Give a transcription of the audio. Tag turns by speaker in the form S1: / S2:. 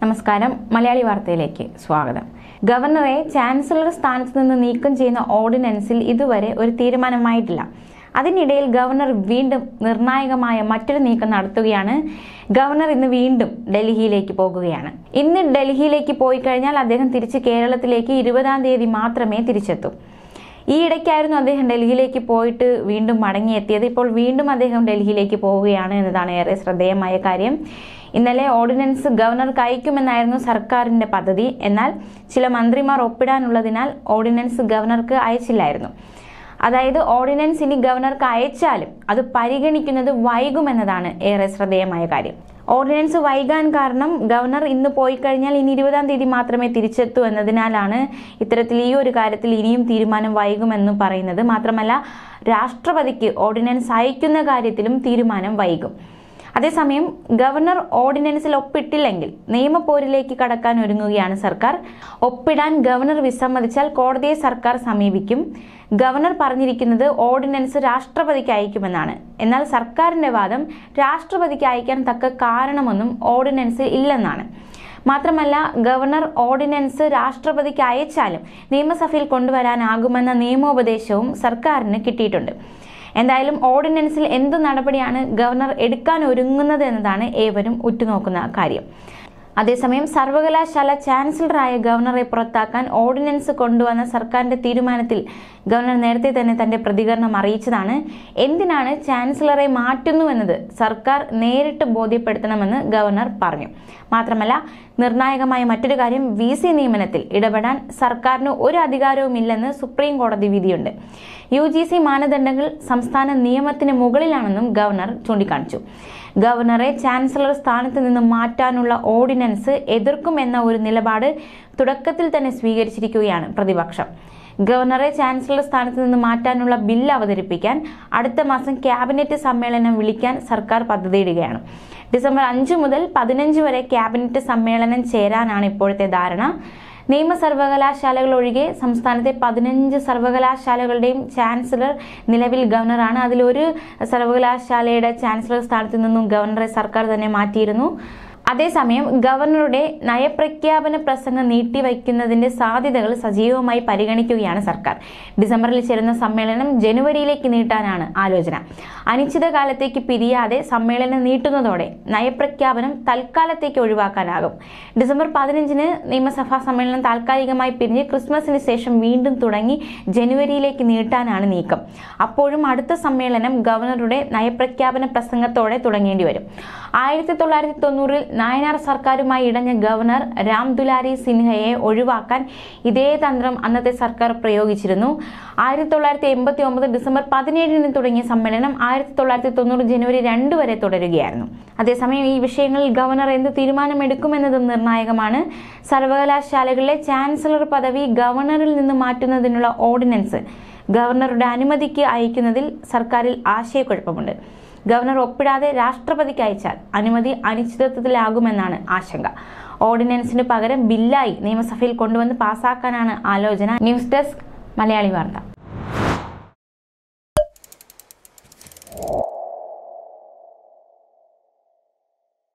S1: നമസ്കാരം മലയാളി വാർത്തയിലേക്ക് സ്വാഗതം ഗവർണറെ ചാൻസലർ സ്ഥാനത്ത് നിന്ന് നീക്കം ചെയ്യുന്ന ഓർഡിനൻസിൽ ഇതുവരെ ഒരു തീരുമാനമായിട്ടില്ല അതിനിടയിൽ ഗവർണർ വീണ്ടും നിർണായകമായ മറ്റൊരു നീക്കം നടത്തുകയാണ് ഗവർണർ ഇന്ന് വീണ്ടും ഡൽഹിയിലേക്ക് പോകുകയാണ് ഇന്ന് ഡൽഹിയിലേക്ക് പോയി കഴിഞ്ഞാൽ അദ്ദേഹം തിരിച്ച് കേരളത്തിലേക്ക് ഇരുപതാം തീയതി മാത്രമേ തിരിച്ചെത്തൂ ഈ ഇടയ്ക്കായിരുന്നു അദ്ദേഹം ഡൽഹിയിലേക്ക് പോയിട്ട് വീണ്ടും മടങ്ങിയെത്തിയത് ഇപ്പോൾ വീണ്ടും അദ്ദേഹം ഡൽഹിയിലേക്ക് പോവുകയാണ് എന്നതാണ് ഏറെ ശ്രദ്ധേയമായ കാര്യം ഇന്നലെ ഓർഡിനൻസ് ഗവർണർക്ക് അയക്കുമെന്നായിരുന്നു സർക്കാരിന്റെ പദ്ധതി എന്നാൽ ചില മന്ത്രിമാർ ഒപ്പിടാനുള്ളതിനാൽ ഓർഡിനൻസ് ഗവർണർക്ക് അയച്ചില്ലായിരുന്നു അതായത് ഓർഡിനൻസ് ഇനി ഗവർണർക്ക് അയച്ചാലും അത് പരിഗണിക്കുന്നത് വൈകുമെന്നതാണ് ഏറെ ശ്രദ്ധേയമായ കാര്യം ഓർഡിനൻസ് വൈകാൻ കാരണം ഗവർണർ ഇന്ന് പോയി കഴിഞ്ഞാൽ ഇനി ഇരുപതാം തീയതി മാത്രമേ തിരിച്ചെത്തൂ എന്നതിനാലാണ് ഇത്തരത്തിൽ ഈ ഒരു കാര്യത്തിൽ ഇനിയും തീരുമാനം വൈകുമെന്ന് പറയുന്നത് മാത്രമല്ല രാഷ്ട്രപതിക്ക് ഓർഡിനൻസ് അയക്കുന്ന കാര്യത്തിലും തീരുമാനം വൈകും അതേസമയം ഗവർണർ ഓർഡിനൻസിൽ ഒപ്പിട്ടില്ലെങ്കിൽ നിയമപോരിലേക്ക് കടക്കാൻ ഒരുങ്ങുകയാണ് സർക്കാർ ഒപ്പിടാൻ ഗവർണർ വിസമ്മതിച്ചാൽ കോടതിയെ സർക്കാർ സമീപിക്കും ഗവർണർ പറഞ്ഞിരിക്കുന്നത് ഓർഡിനൻസ് രാഷ്ട്രപതിക്ക് അയക്കുമെന്നാണ് എന്നാൽ സർക്കാരിന്റെ വാദം രാഷ്ട്രപതിക്ക് അയക്കാൻ തക്ക കാരണമൊന്നും ഓർഡിനൻസിൽ ഇല്ലെന്നാണ് മാത്രമല്ല ഗവർണർ ഓർഡിനൻസ് രാഷ്ട്രപതിക്ക് അയച്ചാലും നിയമസഭയിൽ കൊണ്ടുവരാനാകുമെന്ന നിയമോപദേശവും സർക്കാരിന് കിട്ടിയിട്ടുണ്ട് എന്തായാലും ഓർഡിനൻസിൽ എന്ത് നടപടിയാണ് ഗവർണർ എടുക്കാൻ ഒരുങ്ങുന്നത് എന്നതാണ് ഏവരും ഉറ്റുനോക്കുന്ന കാര്യം അതേസമയം സർവകലാശാല ചാൻസലറായ ഗവർണറെ പുറത്താക്കാൻ ഓർഡിനൻസ് കൊണ്ടുവന്ന സർക്കാരിന്റെ തീരുമാനത്തിൽ ഗവർണർ നേരത്തെ തന്നെ തന്റെ പ്രതികരണം അറിയിച്ചതാണ് എന്തിനാണ് ചാൻസലറെ മാറ്റുന്നുവെന്നത് സർക്കാർ നേരിട്ട് ബോധ്യപ്പെടുത്തണമെന്ന് ഗവർണർ പറഞ്ഞു മാത്രമല്ല നിർണായകമായ മറ്റൊരു കാര്യം വി സി നിയമനത്തിൽ ഇടപെടാൻ സർക്കാരിന് ഒരു അധികാരവുമില്ലെന്ന് സുപ്രീം കോടതി വിധിയുണ്ട് യു ജി സി മാനദണ്ഡങ്ങൾ സംസ്ഥാന നിയമത്തിന് മുകളിലാണെന്നും ഗവർണർ ചൂണ്ടിക്കാണിച്ചു ഗവർണറെ ചാൻസലർ സ്ഥാനത്ത് നിന്ന് മാറ്റാനുള്ള ഓർഡിനൻസ് എതിർക്കുമെന്ന ഒരു നിലപാട് തുടക്കത്തിൽ തന്നെ സ്വീകരിച്ചിരിക്കുകയാണ് പ്രതിപക്ഷം ഗവർണറെ ചാൻസലർ സ്ഥാനത്ത് നിന്ന് മാറ്റാനുള്ള ബില്ല് അവതരിപ്പിക്കാൻ അടുത്ത മാസം ക്യാബിനറ്റ് സമ്മേളനം വിളിക്കാൻ സർക്കാർ പദ്ധതിയിടുകയാണ് ഡിസംബർ അഞ്ച് മുതൽ പതിനഞ്ച് വരെ ക്യാബിനറ്റ് സമ്മേളനം ചേരാനാണ് ഇപ്പോഴത്തെ ധാരണ നിയമ സർവകലാശാലകൾ ഒഴികെ സംസ്ഥാനത്തെ പതിനഞ്ച് സർവകലാശാലകളുടെയും ചാൻസലർ നിലവിൽ ഗവർണറാണ് അതിലൊരു സർവകലാശാലയുടെ ചാൻസലർ സ്ഥാനത്ത് നിന്നും ഗവർണറെ സർക്കാർ തന്നെ മാറ്റിയിരുന്നു അതേസമയം ഗവർണറുടെ നയപ്രഖ്യാപന പ്രസംഗം നീട്ടിവയ്ക്കുന്നതിന്റെ സാധ്യതകൾ സജീവമായി പരിഗണിക്കുകയാണ് സർക്കാർ ഡിസംബറിൽ ചേരുന്ന സമ്മേളനം ജനുവരിയിലേക്ക് നീട്ടാനാണ് ആലോചന അനിശ്ചിതകാലത്തേക്ക് പിരിയാതെ സമ്മേളനം നീട്ടുന്നതോടെ നയപ്രഖ്യാപനം തൽക്കാലത്തേക്ക് ഒഴിവാക്കാനാകും ഡിസംബർ പതിനഞ്ചിന് നിയമസഭാ സമ്മേളനം താൽക്കാലികമായി പിരിഞ്ഞ് ക്രിസ്മസിന് ശേഷം വീണ്ടും തുടങ്ങി ജനുവരിയിലേക്ക് നീട്ടാനാണ് നീക്കം അപ്പോഴും അടുത്ത സമ്മേളനം ഗവർണറുടെ നയപ്രഖ്യാപന പ്രസംഗത്തോടെ തുടങ്ങേണ്ടി വരും ആയിരത്തി തൊള്ളായിരത്തി തൊണ്ണൂറിൽ നായനാർ സർക്കാരുമായി ഇടഞ്ഞ ഗവർണർ രാം ദുലാരി സിൻഹയെ ഒഴിവാക്കാൻ ഇതേ തന്ത്രം അന്നത്തെ സർക്കാർ പ്രയോഗിച്ചിരുന്നു ആയിരത്തി തൊള്ളായിരത്തി എൺപത്തി ഒമ്പത് ഡിസംബർ പതിനേഴിന് തുടങ്ങിയ സമ്മേളനം ആയിരത്തി തൊള്ളായിരത്തി തൊണ്ണൂറ് ജനുവരി രണ്ട് വരെ തുടരുകയായിരുന്നു അതേസമയം ഈ വിഷയങ്ങളിൽ ഗവർണർ എന്ത് തീരുമാനമെടുക്കുമെന്നതും നിർണായകമാണ് സർവകലാശാലകളിലെ ചാൻസലർ പദവി ഗവർണറിൽ നിന്ന് മാറ്റുന്നതിനുള്ള ഓർഡിനൻസ് ഗവർണറുടെ അനുമതിക്ക് അയക്കുന്നതിൽ സർക്കാരിൽ ആശയക്കുഴപ്പമുണ്ട് ഗവർണർ ഒപ്പിടാതെ രാഷ്ട്രപതിക്ക് അയച്ചാൽ അനുമതി അനിശ്ചിതത്വത്തിലാകുമെന്നാണ് ആശങ്ക ഓർഡിനൻസിന് പകരം ബില്ലായി നിയമസഭയിൽ കൊണ്ടുവന്ന് പാസാക്കാനാണ് ആലോചന ന്യൂസ് ഡെസ്ക് മലയാളി വാർത്ത